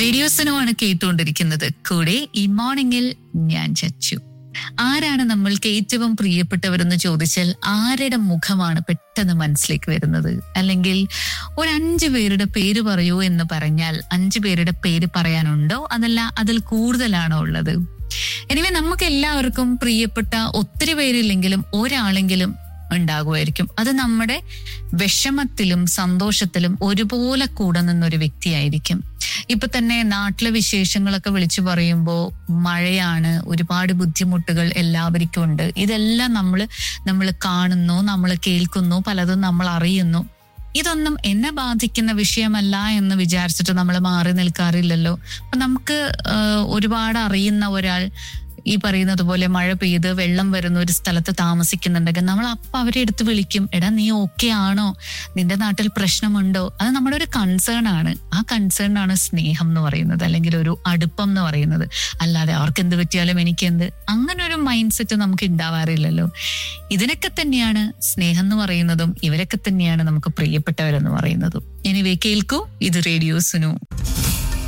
റേഡിയോസിനുമാണ് കേട്ടുകൊണ്ടിരിക്കുന്നത് കൂടെ ഈ മോർണിംഗിൽ ഞാൻ ചച്ചു ആരാണ് നമ്മൾക്ക് ഏറ്റവും പ്രിയപ്പെട്ടവരെന്ന് ചോദിച്ചാൽ ആരുടെ മുഖമാണ് പെട്ടെന്ന് മനസ്സിലേക്ക് വരുന്നത് അല്ലെങ്കിൽ ഒരു അഞ്ചു പേരുടെ പേര് പറയൂ എന്ന് പറഞ്ഞാൽ അഞ്ചു പേരുടെ പേര് പറയാനുണ്ടോ അതല്ല അതിൽ കൂടുതലാണോ ഉള്ളത് എനിവേ നമുക്ക് എല്ലാവർക്കും പ്രിയപ്പെട്ട ഒത്തിരി പേരില്ലെങ്കിലും ഒരാളെങ്കിലും ഉണ്ടാകുമായിരിക്കും അത് നമ്മുടെ വിഷമത്തിലും സന്തോഷത്തിലും ഒരുപോലെ കൂടെ നിന്നൊരു വ്യക്തിയായിരിക്കും ഇപ്പൊ തന്നെ നാട്ടിലെ വിശേഷങ്ങളൊക്കെ വിളിച്ചു പറയുമ്പോൾ മഴയാണ് ഒരുപാട് ബുദ്ധിമുട്ടുകൾ എല്ലാവർക്കും ഉണ്ട് ഇതെല്ലാം നമ്മൾ നമ്മൾ കാണുന്നു നമ്മൾ കേൾക്കുന്നു പലതും നമ്മൾ അറിയുന്നു ഇതൊന്നും എന്നെ ബാധിക്കുന്ന വിഷയമല്ല എന്ന് വിചാരിച്ചിട്ട് നമ്മൾ മാറി നിൽക്കാറില്ലല്ലോ അപ്പൊ നമുക്ക് ആഹ്, ഒരുപാട് അറിയുന്ന ഒരാൾ ഈ പറയുന്നത് പോലെ മഴ പെയ്ത് വെള്ളം വരുന്ന ഒരു സ്ഥലത്ത് താമസിക്കുന്നുണ്ടെങ്കിൽ നമ്മൾ അപ്പൊ അവരെ എടുത്ത് വിളിക്കും എടാ നീ ഓക്കെ ആണോ നിന്റെ നാട്ടിൽ പ്രശ്നമുണ്ടോ അത് നമ്മുടെ ഒരു കൺസേൺ ആണ് ആ കൺസേൺ ആണ് സ്നേഹം എന്ന് പറയുന്നത് അല്ലെങ്കിൽ ഒരു അടുപ്പം എന്ന് പറയുന്നത് അല്ലാതെ അവർക്ക് എന്ത് പറ്റിയാലും എനിക്ക് എന്ത് അങ്ങനെ ഒരു മൈൻഡ് സെറ്റ് നമുക്ക് ഉണ്ടാവാറില്ലല്ലോ ഇതിനൊക്കെ തന്നെയാണ് സ്നേഹം എന്ന് പറയുന്നതും ഇവരൊക്കെ തന്നെയാണ് നമുക്ക് പ്രിയപ്പെട്ടവരെന്ന് പറയുന്നതും എനിവേ കേൾക്കൂ ഇത് റേഡിയോ സുനു